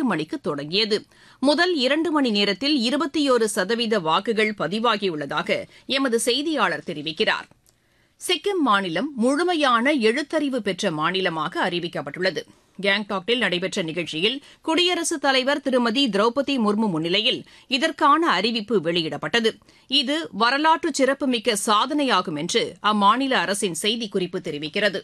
ஏழு மணிக்கு தொடங்கியது முதல் இரண்டு மணி நேரத்தில் இருபத்தியோரு சதவீத வாக்குகள் பதிவாகியுள்ளதாக எமது செய்தியாளர் தெரிவிக்கிறார் சிக்கிம் மாநிலம் முழுமையான எழுத்தறிவு பெற்ற மாநிலமாக அறிவிக்கப்பட்டுள்ளது கேங்டாக்கில் நடைபெற்ற நிகழ்ச்சியில் குடியரசுத் தலைவர் திருமதி திரௌபதி முர்மு முன்னிலையில் இதற்கான அறிவிப்பு வெளியிடப்பட்டது இது வரலாற்று சிறப்புமிக்க சாதனையாகும் என்று அம்மாநில அரசின் செய்திக்குறிப்பு தெரிவிக்கிறது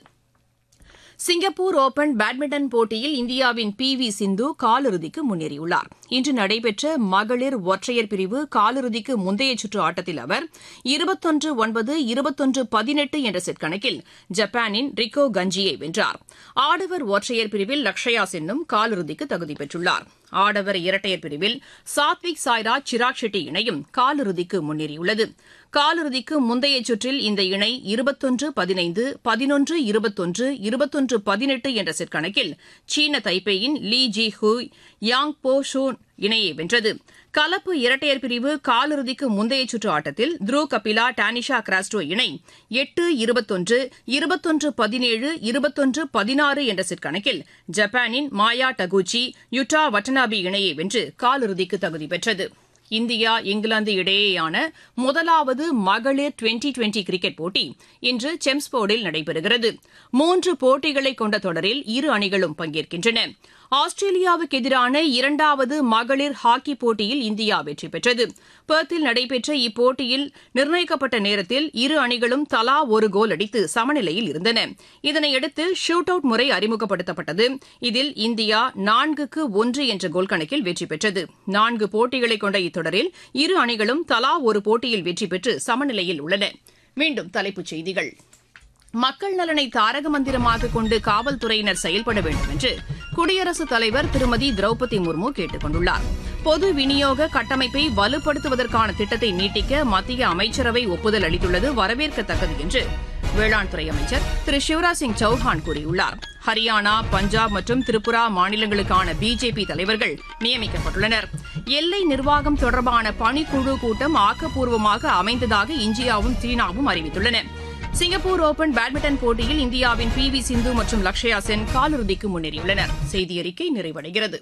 சிங்கப்பூர் ஓபன் பேட்மிண்டன் போட்டியில் இந்தியாவின் பி வி சிந்து காலிறுதிக்கு முன்னேறியுள்ளார் இன்று நடைபெற்ற மகளிர் ஒற்றையர் பிரிவு காலிறுதிக்கு முந்தைய சுற்று ஆட்டத்தில் அவர் இருபத்தொன்று ஒன்பது இருபத்தொன்று பதினெட்டு என்ற செட் கணக்கில் ஜப்பானின் ரிக்கோ கஞ்சியை வென்றார் ஆடவர் ஒற்றையர் பிரிவில் லக்ஷயா சென்னும் காலிறுதிக்கு தகுதி பெற்றுள்ளார் ஆடவர் இரட்டையர் பிரிவில் சாத்விக் சாய்ராஜ் சிராக் ஷெட்டி இணையும் காலிறுதிக்கு முன்னேறியுள்ளது காலிறுதிக்கு முந்தைய சுற்றில் இந்த இணை இருபத்தொன்று பதினைந்து பதினொன்று இருபத்தொன்று இருபத்தொன்று பதினெட்டு என்ற செட் கணக்கில் சீன தைப்பேயின் Lee Jhe Huei Yang Po Hsuan இணையை வென்றது கலப்பு இரட்டையர் பிரிவு காலிறுதிக்கு முந்தைய சுற்று ஆட்டத்தில் த்ரூ கபிலா டானிஷா கிராஸ்டோ இணை எட்டு இருபத்தொன்று இருபத்தொன்று பதினேழு இருபத்தொன்று பதினாறு என்ற செட் கணக்கில் ஜப்பானின் மாயா டகுச்சி யுட்டா வட்டனாபி இணையை வென்று காலிறுதிக்கு தகுதி பெற்றது இந்தியா இங்கிலாந்து இடையேயான முதலாவது மகளிர் டுவெண்டி டுவெண்டி கிரிக்கெட் போட்டி இன்று செம்ஸ்போர்டில் நடைபெறுகிறது மூன்று போட்டிகளை கொண்ட தொடரில் இரு அணிகளும் பங்கேற்கின்றன ஆஸ்திரேலியாவுக்கு எதிரான இரண்டாவது மகளிர் ஹாக்கி போட்டியில் இந்தியா வெற்றி பெற்றது பெர்த்தில் நடைபெற்ற இப்போட்டியில் நிர்ணயிக்கப்பட்ட நேரத்தில் இரு அணிகளும் தலா ஒரு கோல் அடித்து சமநிலையில் இருந்தன இதனையடுத்து ஷூட் அவுட் முறை அறிமுகப்படுத்தப்பட்டது இதில் இந்தியா நான்குக்கு ஒன்று என்ற கோல் கணக்கில் வெற்றி பெற்றது நான்கு போட்டிகளை கொண்ட இத்தொடரில் இரு அணிகளும் தலா ஒரு போட்டியில் வெற்றி பெற்று சமநிலையில் உள்ளன மீண்டும் தலைப்புச் செய்திகள் மக்கள் நலனை தாரக மந்திரமாக கொண்டு காவல்துறையினர் செயல்பட வேண்டும் என்று குடியரசுத் தலைவர் திருமதி திரௌபதி முர்மு கேட்டுக் கொண்டுள்ளார் பொது விநியோக கட்டமைப்பை வலுப்படுத்துவதற்கான திட்டத்தை நீட்டிக்க மத்திய அமைச்சரவை ஒப்புதல் அளித்துள்ளது வரவேற்கத்தக்கது என்று வேளாண் துறை அமைச்சர் திரு சிவராஜ் சிங் சௌஹான் கூறியுள்ளார் ஹரியானா பஞ்சாப் மற்றும் திரிபுரா மாநிலங்களுக்கான பிஜேபி தலைவர்கள் நியமிக்கப்பட்டுள்ளனர் எல்லை நிர்வாகம் தொடர்பான பணிக்குழு கூட்டம் ஆக்கப்பூர்வமாக அமைந்ததாக இந்தியாவும் சீனாவும் அறிவித்துள்ளன சிங்கப்பூர் ஓபன் பேட்மிண்டன் போட்டியில் இந்தியாவின் பி வி சிந்து மற்றும் லக்ஷயா சென் காலிறுதிக்கு முன்னேறியுள்ளனர் செய்தியறிக்கை நிறைவடைகிறது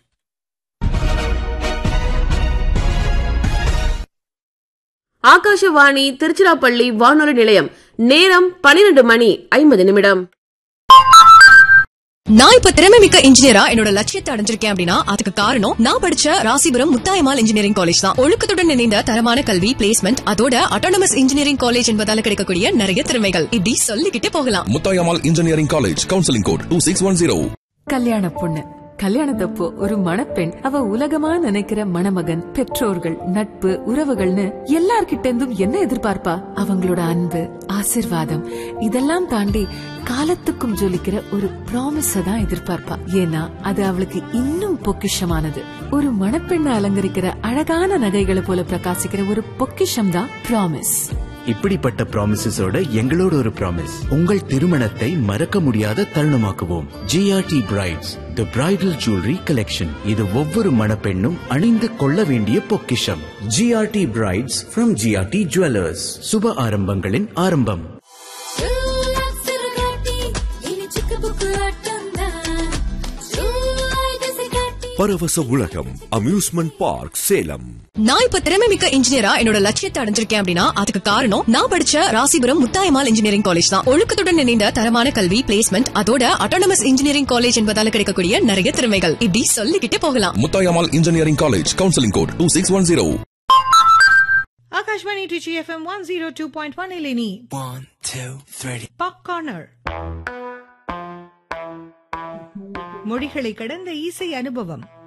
ஆகாஷவாணி திருச்சிராப்பள்ளி வானொலி நிலையம் நேரம் பனிரெண்டு மணி ஐம்பது நிமிடம் நான் இப்ப திறமை மிக்க இன்ஜினியரா என்னோட லட்சியத்தை அடைஞ்சிருக்கேன் அப்படின்னா அதுக்கு காரணம் நான் படிச்ச ராசிபுரம் முத்தாயமால் இன்ஜினியரிங் காலேஜ் தான் ஒழுக்கத்துடன் இணைந்த தரமான கல்வி பிளேஸ்மெண்ட் அதோட அட்டானமஸ் இன்ஜினியரிங் காலேஜ் என்பதால கிடைக்கக்கூடிய நிறைய திறமைகள் இப்படி சொல்லிக்கிட்டே போகலாம் Muthayammal engineering college counselling code two six one zero கல்யாண பொண்ணு கல்யாணத்தப்போ ஒரு மணப்பெண் அவ உலகமா நினைக்கிற மணமகன் பெற்றோர்கள் நட்பு உறவுகள்னு எல்லார்கிட்ட இருந்தும் என்ன எதிர்பார்ப்பா அவங்களோட அன்பு ஆசிர்வாதம் இதெல்லாம் தாண்டி காலத்துக்கும் ஜொலிக்கிற ஒரு ப்ராமிஸ தான் எதிர்பார்ப்பா ஏன்னா அது அவளுக்கு இன்னும் பொக்கிஷமானது ஒரு மணப்பெண்ணை அலங்கரிக்கிற அழகான நகைகளை போல பிரகாசிக்கிற ஒரு பொக்கிஷம் தான் ப்ராமிஸ் இப்படிப்பட்ட ப்ராமிசஸோட எங்களோட ஒரு ப்ராமிஸ் உங்கள் திருமணத்தை மறக்க முடியாத தருணமாக்குவோம் GRT brides the bridal jewellery collection இது ஒவ்வொரு மணப்பெண்ணும் அணிந்து கொள்ள வேண்டிய பொக்கிஷம் GRT brides from GRT jewellers சுப ஆரம்பங்களின் ஆரம்பம் பரவச உலகம் அம்யூஸ்மெண்ட் பார்க் சேலம் நான் இப்ப திறமை மிக்க இன்ஜினியரா என்னோட லட்சியத்தை அடைஞ்சிருக்கேன் அப்படின்னா அதுக்கு காரணம் நான் படிச்ச ராசிபுரம் முத்தாயமால் இன்ஜினியரிங் காலேஜ் தான் ஒழுக்கத்துடன் இணைந்த தரமான கல்வி பிளேஸ்மெண்ட் அதோட அட்டானமஸ் இன்ஜினியரிங் காலேஜ் என்பதால கிடைக்கக்கூடிய நிறைய திறமைகள் இப்படி சொல்லிக்கிட்டே போகலாம் Muthayammal engineering college counselling code two six one zero Akashvani Trichy FM one zero two point one ಇಲ್ಲಿ ನೀ பாப் கார்னர் மொழிகளை கடந்த இசை அனுபவம்